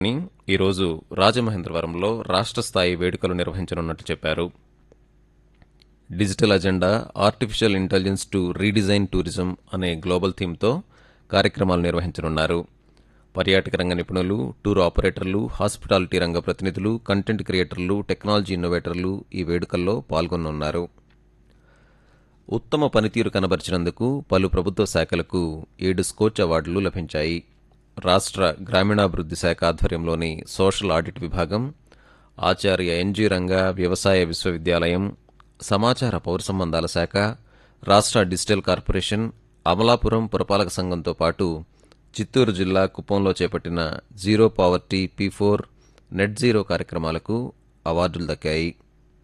అని ఈరోజు రాజమహేంద్రవరంలో రాష్ట్ర స్థాయి వేడుకలు నిర్వహించనున్నట్టు చెప్పారు digital agenda artificial intelligence to redesign tourism అనే గ్లోబల్ థీమ్తో కార్యక్రమాలు నిర్వహించనున్నారు పర్యాటక రంగ నిపుణులు టూర్ ఆపరేటర్లు హాస్పిటాలిటీ రంగ ప్రతినిధులు కంటెంట్ క్రియేటర్లు టెక్నాలజీ ఇన్నోవేటర్లు ఈ వేడుకల్లో పాల్గొనున్నారు ఉత్తమ పనితీరు కనబరిచినందుకు పలు ప్రభుత్వ శాఖలకు ఏడు స్కోచ్ అవార్డులు లభించాయి రాష్ట్ర గ్రామీణాభివృద్ధి శాఖ ఆధ్వర్యంలోని సోషల్ ఆడిట్ విభాగం ఆచార్య ఎన్జీ రంగ వ్యవసాయ విశ్వవిద్యాలయం సమాచార పౌర సంబంధాల శాఖ రాష్ట్ర డిజిటల్ కార్పొరేషన్ అమలాపురం పురపాలక సంఘంతో పాటు చిత్తూరు జిల్లా కుప్పంలో చేపట్టిన zero poverty P four net zero కార్యక్రమాలకు అవార్డులు దక్కాయి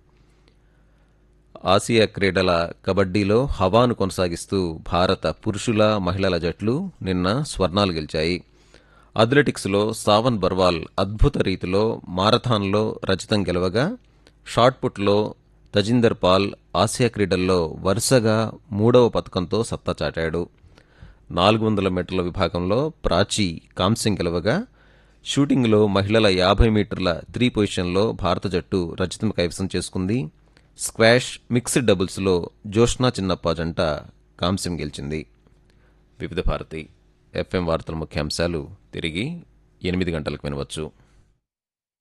ఆసియా క్రీడల కబడ్డీలో హవాను కొనసాగిస్తూ భారత పురుషుల మహిళల జట్లు నిన్న స్వర్ణాలు గెలిచాయి అథ్లెటిక్స్లో సావన్ బర్వాల్ అద్భుత రీతిలో మారథాన్లో రజతం గెలవగా షాట్పుట్లో తజిందర్ పాల్ ఆసియా క్రీడల్లో వరుసగా మూడవ పథకంతో సత్తా చాటాడు నాలుగు వందల మీటర్ల విభాగంలో ప్రాచీ కాంస్యం గెలవగా షూటింగ్లో మహిళల యాభై మీటర్ల త్రీ పొజిషన్లో భారత జట్టు రజతం కైవసం చేసుకుంది స్క్వాష్ మిక్స్డ్ డబుల్స్లో జోష్నా చిన్నప్ప జంట కాంస్యం గెలిచింది వివిధ భారతి ఎఫ్ఎం వార్తల ముఖ్యాంశాలు తిరిగి ఎనిమిది గంటలకు వినవచ్చు